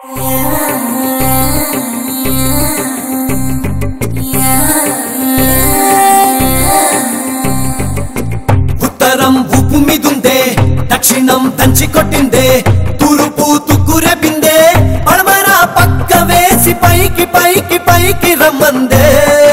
ఉత్తరం ఉప్పు మీదుందే దక్షిణం దంచి కొట్టిందే తూర్పు తుక్కురెపిందే పడమర పక్క వేసి పైకి పైకి పైకి రమ్మందే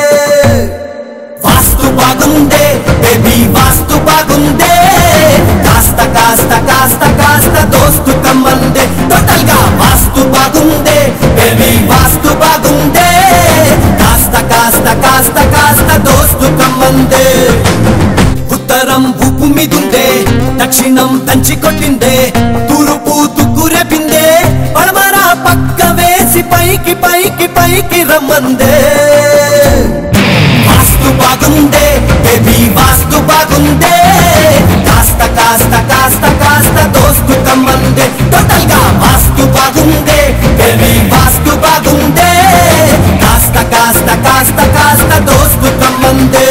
వాస్తు బాగుందే బేబీ వాస్తు బాగుందే కాస్త కాస్త కాస్త కాస్త దోస్తు కమ్మందే టోటల్ గా వాస్తు బాగుందే బేబీ వాస్తు బాగుందే కాస్త కాస్త కాస్త కాస్త దోస్తు కమ్మందే ఉత్తరం ఉప్పు మీదుందే దక్షిణం దంచి కొట్టిందే తూర్పు తుక్కురెపిందే పడమర పక్క వేసి పైకి పైకి పైకి రమ్మందే వాస్తు బాగుందే బేబీ వాస్తు బాగుందే కాస్త కాస్త కాస్త కాస్త దోస్తు కమ్మందే టోటల్ గా వాస్తు బాగుందే బేబీ వాస్తు బాగుందే కాస్త కాస్త కాస్త కాస్త దోస్తు కమ్మందే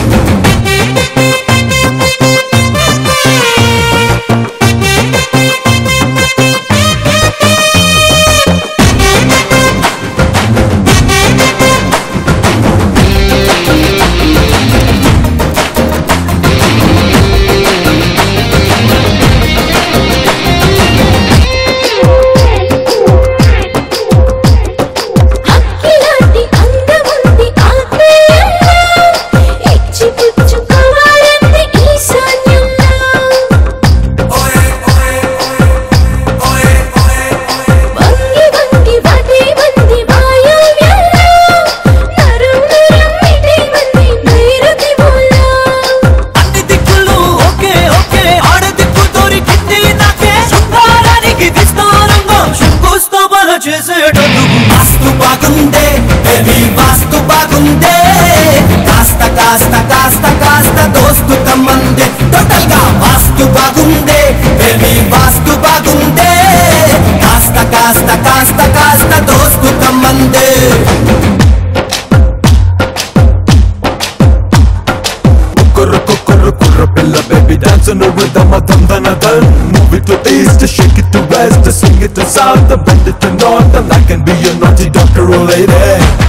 అక్కిలాంటి అందముంది ఆత్మీయంగా ఇచ్చి పుచ్చుకోవాలంది ఈశాన్యంగా వంగి వంగి వటే వంది వాయువ్యంగా నరం నరం మిటే వంది నైరుతి మూలా అన్ని దిక్కులు ఓకే ఓకే ఆడ దిక్కు దొరికింది నాకే శృంగారానికి విస్తారంగా శంకుస్థాపన చేసేటందుకు వాస్తు బాగుందే బేబీ వాస్తు బాగుందే కాస్త కాస్త కాస్త కాస్త దోస్తు కమ్మందే టోటల్ గా వాస్తు బాగుందే బేబీ వాస్తు బాగుందే కాస్త కాస్త కాస్త కాస్త దోస్తు కమ్మందే Kurra kurra kurra pilla baby dance on the rhythm of dum dum dum Move it to east, to shake it to west, to swing it to south, to bend it to north And I can be your naughty doctor, oh lady